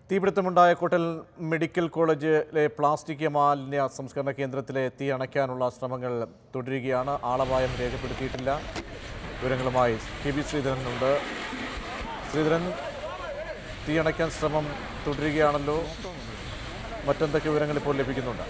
തീപിടുത്തമുണ്ടായ കോട്ടൽ medical കോളേജിലെ plastic മാലിന്യ സംസ്കരണ കേന്ദ്രത്തിലെ തീ അണയ്ക്കാനുള്ള ശ്രമങ്ങൾ തുടരുകയാണ് ആളപായം രേഖപ്പെടുത്തിയിട്ടില്ല വിവരങ്ങളുമായി കെ ബി ശ്രീധരനുണ്ട് ശ്രീധരൻ തീ അണയ്ക്കാൻ ശ്രമം തുടരുകയാണല്ലോ മറ്റെന്തൊക്കെ വിവരങ്ങൾ ഇപ്പോൾ ലഭിക്കുന്നുണ്ട്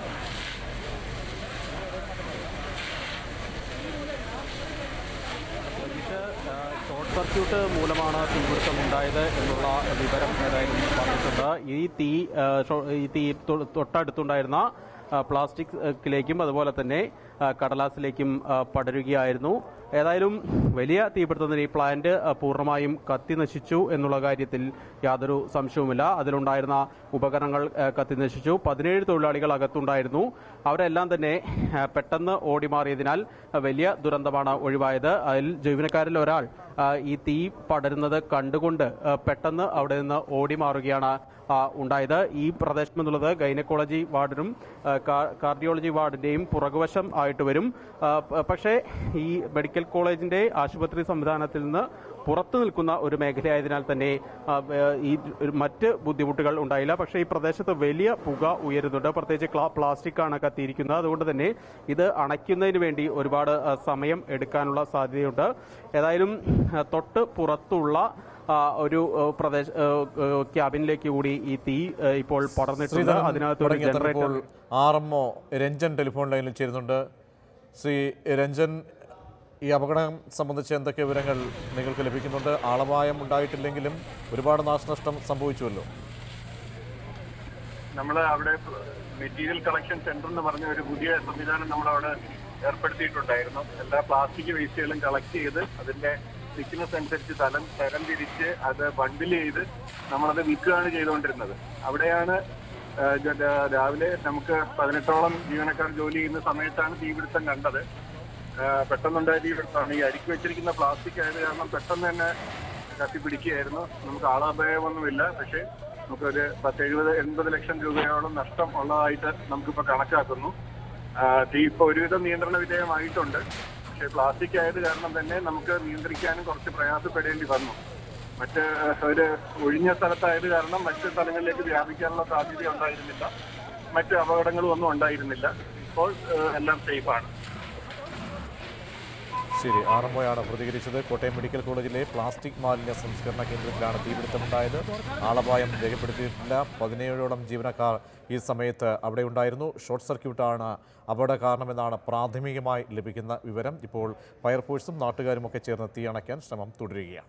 ഇത് ആ, ഷോർട്ട് സർക്യൂട്ട് മൂലമാണ് തീപിടുത്തം ഉണ്ടായത് എന്നുള്ള വിവരം ഏതായാലും പറഞ്ഞിട്ടുണ്ട് ഈ തീ ആ, ഷോ- ഈ തീ തൊ- തൊട്ടടുത്തുണ്ടായിരുന്ന ആ, പ്ലാസ്റ്റിക്കിലേക്കും അതുപോലെ തന്നെ ആ, കടലാസിലേക്കും ആ, പടരുകയായിരുന്നു ഏതായാലും വലിയ തീപിടുത്തത്തിന് ഈ പ്ലാന്റ് ആ, പൂർണ്ണമായും കത്തി നശിച്ചു എന്നുള്ള കാര്യത്തിൽ യാതൊരു സംശയവുമില്ല അതിലുണ്ടായിരുന്ന ഉപകരണങ്ങൾ ആ, കത്തി നശിച്ചു പതിനേഴ് തൊഴിലാളികൾ അകത്തുണ്ടായിരുന്നു അവരെല്ലാം തന്നെ ആ, പെട്ടെന്ന് ഓടി മാറിയതിനാൽ ആ, വലിയ ദുരന്തമാണ് ഒഴിവായത് അതിൽ ജീവനക്കാരിൽ ഒരാൾ ആ, ഈ തീ പടരുന്നത് കണ്ടുകൊണ്ട് ആ, പെട്ടെന്ന് അവിടെ നിന്ന് ഓടി മാറുകയാണ് ആ, ഉണ്ടായത് ഈ പ്രദേശം എന്നുള്ളത് ഗൈനക്കോളജി വാർഡിനും ആ, കാ- കാർഡിയോളജി വാർഡിന്റെയും പുറകുവശം ആയിട്ട് വരും ആ, പ- പക്ഷേ ഈ മെഡിക്കൽ കോളേജിന്റെ ആശുപത്രി സംവിധാനത്തിൽ നിന്ന് പുറത്തു നിൽക്കുന്ന ഒരു മേഖലയായതിനാൽ തന്നെ ആ, വേ- ഈ ഒരു മറ്റ് ബുദ്ധിമുട്ടുകൾ ഉണ്ടായില്ല പക്ഷേ ഈ പ്രദേശത്ത് വലിയ പുക ഉയരുന്നുണ്ട് പ്രത്യേകിച്ച് ക്ലാ- പ്ലാസ്റ്റിക് ആണ് കത്തിയിരിക്കുന്നത് അതുകൊണ്ട് തന്നെ ഇത് അണയ്ക്കുന്നതിന് വേണ്ടി ഒരുപാട് ആ, സമയം എടുക്കാനുള്ള സാധ്യതയുണ്ട് ഏതായാലും ആ, തൊട്ട് പുറത്തുള്ള ആ, ഒരു ആ, പ്രദേശ ആ, ആ, ക്യാബിനിലേക്ക് കൂടി ഈ തീ ആ, ഇപ്പോൾ പടർന്നിട്ടുണ്ട് ശ്രീധരൻ അതിനകത്ത് ഒരു തുടങ്ങിയ ഇപ്പോൾ generator R M O Ranjan telephone ലൈനിൽ ചേരുന്നുണ്ട് ശ്രീ രഞ്ജൻ ഈ അപകടം സംബന്ധിച്ച് എന്തൊക്കെ വിവരങ്ങൾ നിങ്ങൾക്ക് ലഭിക്കുന്നുണ്ട് ആളപായം ഉണ്ടായിട്ടില്ലെങ്കിലും ഒരുപാട് നാശനഷ്ടം സംഭവിച്ചുവല്ലോ നമ്മൾ അവിടെ മെറ്റീരിയൽ കളക്ഷൻ സെന്റർ എന്ന് പറഞ്ഞ ഒരു പുതിയ സംവിധാനം നമ്മൾ അവിടെ ഏർപ്പെടുത്തിയിട്ടുണ്ടായിരുന്നു എല്ലാ പ്ലാസ്റ്റിക് വേസ്റ്റുകളും കളക്ട് ചെയ്ത് അതിന്റെ തിക്നെസ് അനുസരിച്ച് തലം തരം തിരിച്ച് അത് ബണ്ടിൽ ചെയ്ത് നമ്മളത് വിൽക്കുകയാണ് ചെയ്തുകൊണ്ടിരുന്നത് അവിടെയാണ് ആ, ജ- ജ- രാവിലെ നമുക്ക് പതിനെട്ടോളം ജീവനക്കാർ ജോലി ചെയ്യുന്ന സമയത്താണ് തീപിടുത്തം കണ്ടത് ആ, പെട്ടെന്നുണ്ടായ തീപിടുത്തമാണ് ഈ അടുക്കി വെച്ചിരിക്കുന്ന പ്ലാസ്റ്റിക് ആയത് കാരണം പെട്ടെന്ന് തന്നെ കത്തിപ്പിടിക്കുകയായിരുന്നു നമുക്ക് ആളാപായമൊന്നുമില്ല പക്ഷേ നമുക്കൊരു പത്ത് എഴുപത് എൺപത് ലക്ഷം രൂപയോളം നഷ്ടം ഉള്ളതായിട്ട് നമുക്കിപ്പോൾ കണക്കാക്കുന്നു ആ, തീ ഇപ്പോൾ ഒരുവിധം നിയന്ത്രണ വിധേയമായിട്ടുണ്ട് പക്ഷേ പ്ലാസ്റ്റിക് ആയത് കാരണം തന്നെ നമുക്ക് നിയന്ത്രിക്കാനും കുറച്ച് പ്രയാസപ്പെടേണ്ടി വന്നു മറ്റ് ഒരു ഒഴിഞ്ഞ സ്ഥലത്തായത് കാരണം മറ്റ് സ്ഥലങ്ങളിലേക്ക് വ്യാപിക്കാനുള്ള സാധ്യത ഉണ്ടായിരുന്നില്ല മറ്റ് അപകടങ്ങളും ഒന്നും ഉണ്ടായിരുന്നില്ല ഇപ്പോൾ ആ, എല്ലാം സേഫാണ് ശരി ആർ എം ഒയാണ് പ്രതികരിച്ചത് കോട്ടയം മെഡിക്കൽ കോളേജിലെ പ്ലാസ്റ്റിക് മാലിന്യ സംസ്കരണ കേന്ദ്രത്തിലാണ് തീപിടുത്തമുണ്ടായത് ആളപായം രേഖപ്പെടുത്തിയിട്ടില്ല പതിനേഴോളം ജീവനക്കാർ ഈ സമയത്ത് അവിടെ ഉണ്ടായിരുന്നു ഷോർട്ട് സർക്യൂട്ടാണ് അപകട കാരണമെന്നാണ് പ്രാഥമികമായി ലഭിക്കുന്ന വിവരം ഇപ്പോൾ ഫയർഫോഴ്സും നാട്ടുകാരും ഒക്കെ ചേർന്ന് തീ അണയ്ക്കാൻ ശ്രമം തുടരുകയാണ്